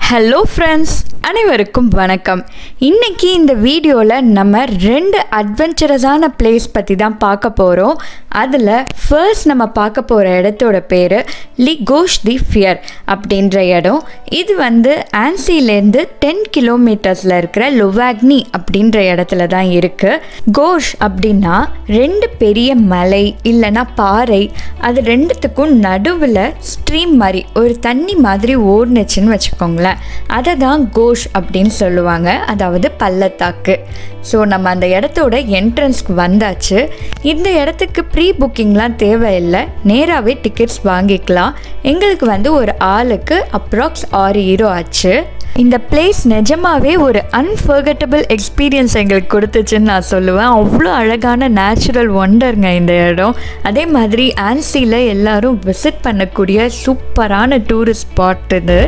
hello friends அனைவருக்கும் வணக்கம் இன்னைக்கு இந்த வீடியோவில் நம்ம ரெண்டு அட்வென்ச்சரஸான பிளேஸ் பற்றி தான் பார்க்க போகிறோம் அதில் ஃபர்ஸ்ட் நம்ம பார்க்க போகிற இடத்தோட பேர் லி கோஷ் தி ஃபியர் அப்படின்ற இடம் இது வந்து ஆன்சிலேருந்து டென் கிலோமீட்டர்ஸில் இருக்கிற லுவாக்னி அப்படின்ற இடத்துல தான் இருக்குது கோஷ் அப்படின்னா ரெண்டு பெரிய மலை இல்லைன்னா பாறை அது ரெண்டுத்துக்கும் நடுவில் ஸ்ட்ரீம் மாதிரி ஒரு தண்ணி மாதிரி ஓடுனுச்சுன்னு வச்சுக்கோங்களேன் அதை தான் கோஷ் அப்படின்னு சொல்லுவாங்க அதாவது பள்ளத்தாக்கு ஸோ நம்ம அந்த இடத்தோட என்ட்ரன்ஸ்க்கு வந்தாச்சு இந்த இடத்துக்கு ப்ரீ புக்கிங்லாம் தேவையில்லை நேராகவே டிக்கெட்ஸ் வாங்கிக்கலாம் எங்களுக்கு வந்து ஒரு ஆளுக்கு அப்ராக்ஸ் ஆறு ஹீரோ ஆச்சு இந்த பிளேஸ் நிஜமாவே ஒரு அன்ஃபர்கட்டபிள் எக்ஸ்பீரியன்ஸ் எங்களுக்கு கொடுத்துச்சுன்னு நான் சொல்லுவேன் அவ்வளோ அழகான நேச்சுரல் ஒண்டருங்க இந்த இடம் அதே மாதிரி ஆன்சியில் எல்லாரும் விசிட் பண்ணக்கூடிய சூப்பரான டூரிஸ்ட் ஸ்பாட் இது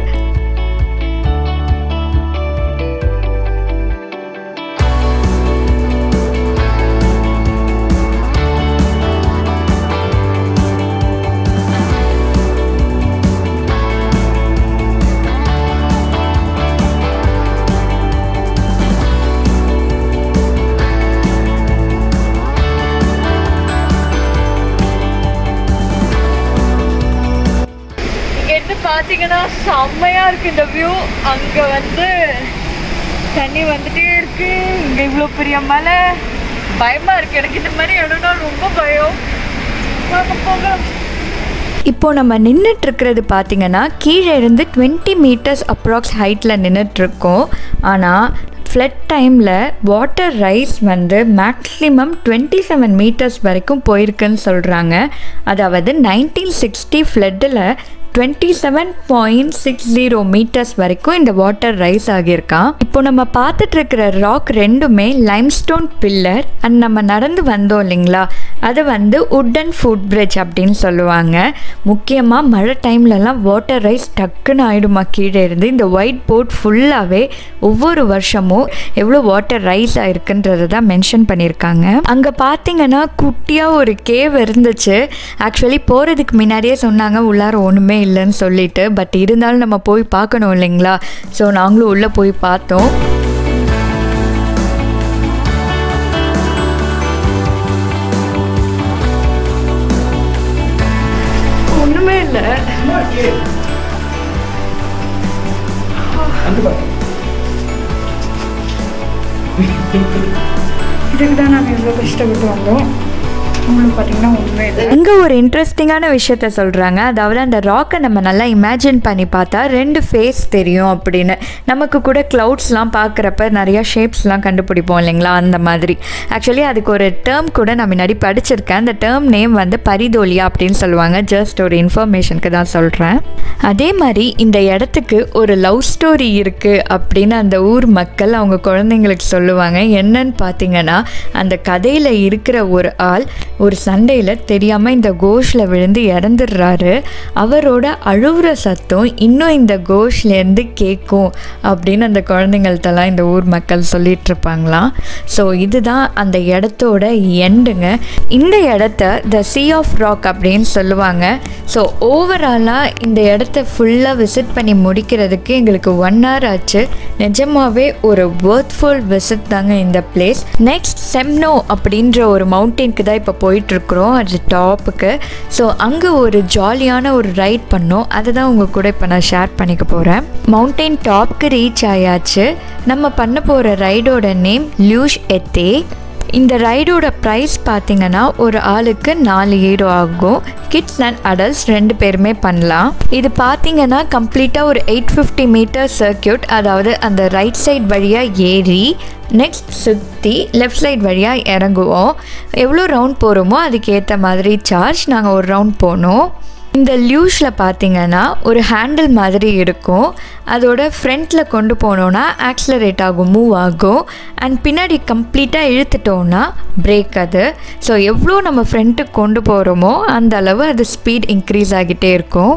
இங்கேருந்து பார்த்தீங்கன்னா செம்மையாக இருக்குது இந்த வியூ அங்கே வந்து தண்ணி வந்துட்டே இருக்கு இங்கே இவ்வளோ பெரிய மலை பயமாக இருக்குது எனக்கு இந்த மாதிரி இடம்னா ரொம்ப பயம் வாங்க போகலாம் இப்போ நம்ம நின்றுட்டு இருக்கிறது பார்த்தீங்கன்னா கீழே இருந்து டுவெண்ட்டி மீட்டர்ஸ் அப்ராக்ஸ் ஹைட்டில் நின்றுட்டுருக்கோம் ஆனால் ஃப்ளட் டைமில் வாட்டர் ரைஸ் வந்து மேக்ஸிமம் டுவெண்ட்டி செவன் மீட்டர்ஸ் வரைக்கும் போயிருக்குன்னு சொல்கிறாங்க அதாவது நைன்டீன் சிக்ஸ்டி ஃப்ளட்டில் twenty seven point six zero metres வரைக்கும் இந்த வாட்டர் ரைஸ் ஆகியிருக்கான் இப்போ நம்ம பார்த்துட்டு இருக்கிற ராக் ரெண்டுமே லைம்ஸ்டோன் பில்லர் அண்ட் நம்ம நடந்து வந்தோம் இல்லைங்களா அது வந்து உட்டன் ஃபுட் பிரிட்ஜ் அப்படின்னு சொல்லுவாங்க முக்கியமாக மழை டைம்லலாம் வாட்டர் ரைஸ் டக்குன்னு ஆகிடுமா கீழே இருந்து இந்த ஒயிட் போர்ட் ஃபுல்லாகவே ஒவ்வொரு வருஷமும் எவ்வளோ வாட்டர் ரைஸ் ஆயிருக்குன்றதை தான் மென்ஷன் பண்ணியிருக்காங்க அங்கே பார்த்தீங்கன்னா குட்டியாக ஒரு கேவ் இருந்துச்சு ஆக்சுவலி போகிறதுக்கு முன்னாடியே சொன்னாங்க உள்ளார ஒன்றுமே இல்லைன்னு சொல்லிட்டு பட் இருந்தாலும் நம்ம போய் பார்க்கணும் இல்லைங்களா ஸோ நாங்களும் உள்ளே போய் பார்த்தோம் ஒன்றுமே இல்லை இதுக்கு தான் நாங்கள் இவ்வளோ கஷ்டப்பட்டு வந்தோம் உங்களுக்கு பார்த்தீங்கன்னா உண்மை இங்கே ஒரு இன்ட்ரெஸ்டிங்கான விஷயத்த சொல்கிறாங்க அதாவது அந்த ராக்கை நம்ம நல்லா இமேஜின் பண்ணி பார்த்தா ரெண்டு ஃபேஸ் தெரியும் அப்படின்னு நமக்கு கூட க்ளவுட்ஸ்லாம் பார்க்குறப்ப நிறையா ஷேப்ஸ்லாம் கண்டுபிடிப்போம் இல்லைங்களா அந்த மாதிரி ஆக்சுவலி அதுக்கு ஒரு டேர்ம் கூட நான் முன்னாடி படிச்சிருக்கேன் அந்த டேர்ம் நேம் வந்து பரிதோலியா அப்படின்னு சொல்லுவாங்க ஜஸ்ட் ஒரு இன்ஃபர்மேஷனுக்கு தான் சொல்கிறேன் அதே மாதிரி இந்த இடத்துக்கு ஒரு லவ் ஸ்டோரி இருக்குது அப்படின்னு அந்த ஊர் மக்கள் அவங்க குழந்தைங்களுக்கு சொல்லுவாங்க என்னன்னு பார்த்தீங்கன்னா அந்த கதையில் இருக்கிற ஒரு ஆள் ஒரு சண்டையில் தெரியாமல் இந்த கோஷில் விழுந்து இறந்துடுறாரு அவரோட அழுவுற சத்தம் இன்னும் இந்த கோஷ்லேருந்து கேட்கும் அப்படின்னு அந்த குழந்தைங்கள்ட்டலாம் இந்த ஊர் மக்கள் சொல்லிட்டு இருப்பாங்களாம் ஸோ இதுதான் அந்த இடத்தோட எண்டுங்க இந்த இடத்த த சி ஆஃப் ராக் அப்படின்னு சொல்லுவாங்க ஸோ ஓவராலாக இந்த இடத்த ஃபுல்லாக விசிட் பண்ணி முடிக்கிறதுக்கு எங்களுக்கு ஒன் ஹவர் ஆச்சு நிஜமாவே ஒரு ஒர்த்ஃபுல் விசிட் தாங்க இந்த பிளேஸ் நெக்ஸ்ட் செம்னோ அப்படின்ற ஒரு மவுண்டெயினுக்கு தான் இப்போ போயிட்டுருக்குறோம் அது டாப்புக்கு ஸோ அங்கே ஒரு ஜாலியான ஒரு ரைட் பண்ணோம் அதை தான் உங்கள் கூட இப்போ நான் ஷேர் பண்ணிக்க போகிறேன் மவுண்டெயின் டாப்க்கு ரீச் ஆயாச்சு நம்ம பண்ண போகிற ரைடோட நேம் லியூஷ் எத்தே இந்த ரைடோட ப்ரைஸ் பார்த்தீங்கன்னா ஒரு ஆளுக்கு நாலு ஹீரோ ஆகும் கிட்ஸ் அண்ட் அடல்ட்ஸ் ரெண்டு பேருமே பண்ணலாம் இது பார்த்தீங்கன்னா கம்ப்ளீட்டாக ஒரு எயிட் ஃபிஃப்டி மீட்டர் சர்க்கியூட் அதாவது அந்த ரைட் சைட் வழியாக ஏறி நெக்ஸ்ட் சுற்றி லெஃப்ட் சைட் வழியாக இறங்குவோம் எவ்வளோ ரவுண்ட் போகிறோமோ அதுக்கு ஏற்ற மாதிரி சார்ஜ் நாங்கள் ஒரு ரவுண்ட் போனோம் இந்த லியூஷில் பார்த்தீங்கன்னா ஒரு ஹேண்டில் மாதிரி இருக்கும் அதோட ஃப்ரண்ட்டில் கொண்டு போனோன்னா ஆக்ஸலரேட் ஆகும் மூவ் ஆகும் அண்ட் பின்னாடி கம்ப்ளீட்டாக இழுத்துட்டோன்னா பிரேக் அது ஸோ எவ்வளோ நம்ம ஃப்ரண்ட்டுக்கு கொண்டு போகிறோமோ அந்த அளவு அது ஸ்பீட் இன்க்ரீஸ் ஆகிட்டே இருக்கும்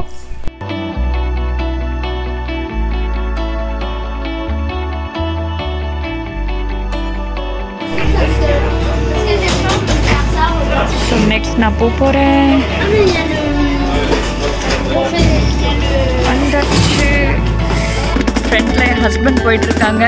ஸோ நெக்ஸ்ட் நான் போக போகிறேன் On fait, il y a le- வந்தாச்சு ஹஸ்பண்ட் போயிட்டு இருக்காங்க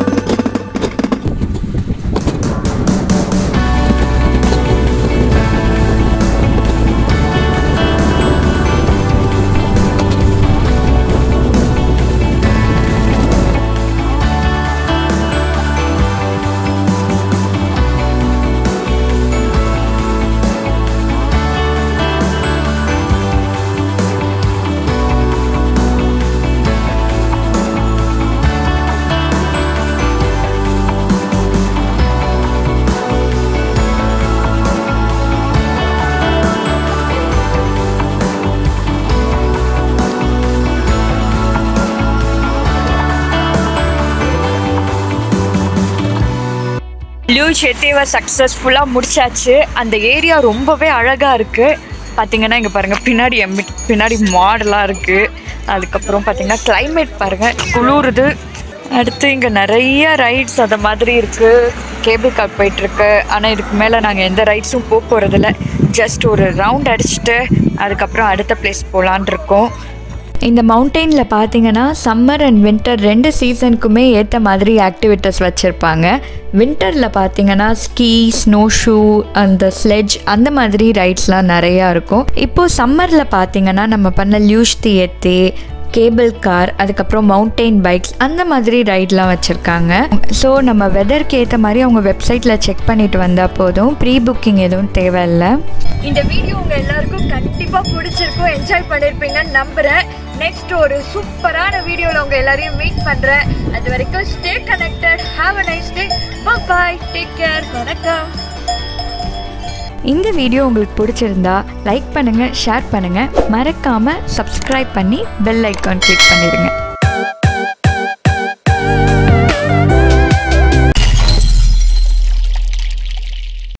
லியூ ஷெத்தேவை சக்ஸஸ்ஃபுல்லாக முடிச்சாச்சு அந்த ஏரியா ரொம்பவே அழகாக இருக்குது பார்த்தீங்கன்னா இங்கே பாருங்கள் பின்னாடி எம்மி பின்னாடி மாடலாக இருக்குது அதுக்கப்புறம் பார்த்தீங்கன்னா climate பாருங்கள் குளிருது அடுத்து இங்கே நிறைய ரைட்ஸ் அந்த மாதிரி இருக்குது கேபிள் கார் போயிட்டுருக்கு ஆனால் இதுக்கு மேலே நாங்கள் எந்த ரைட்ஸும் போக போகிறதில்ல ஜஸ்ட் ஒரு ரவுண்ட் அடிச்சுட்டு அதுக்கப்புறம் அடுத்த பிளேஸ் போகலான் இருக்கோம் இந்த மவுண்டெயினில் பார்த்தீங்கன்னா சம்மர் அண்ட் வின்டர் ரெண்டு சீசனுக்குமே ஏற்ற மாதிரி ஆக்டிவிட்டீஸ் வச்சுருப்பாங்க வின்டரில் பார்த்தீங்கன்னா ஸ்கீ ஸ்னோ ஷூ அந்த ஸ்லெட்ஜ் அந்த மாதிரி ரைட்ஸ்லாம் நிறையா இருக்கும் இப்போது சம்மரில் பார்த்தீங்கன்னா நம்ம பண்ண லியூஷ் தியேத்தே கேபிள் கார் அதுக்கப்புறம் மவுண்டெயின் பைக்ஸ் அந்த மாதிரி ரைட்லாம் வச்சுருக்காங்க ஸோ நம்ம வெதருக்கு ஏற்ற மாதிரி அவங்க வெப்சைட்டில் செக் பண்ணிட்டு வந்தால் போதும் ப்ரீ புக்கிங் எதுவும் தேவையில்லை இந்த வீடியோ உங்கள் எல்லாருக்கும் கண்டிப்பாக பிடிச்சிருக்கும் என்ஜாய் பண்ணியிருப்பீங்கன்னு நம்புகிறேன் நெக்ஸ்ட் ஒரு சூப்பரான வீடியோவில் உங்கள் எல்லாரையும் மீட் பண்ணுறேன் அது வரைக்கும் stay connected have a nice day bye take care வணக்கம் இந்த வீடியோ உங்களுக்கு பிடிச்சிருந்தா லைக் பண்ணுங்கள் ஷேர் பண்ணுங்கள் மறக்காமல் சப்ஸ்கிரைப் பண்ணி பெல் ஐக்கான் கிளிக் பண்ணிடுங்க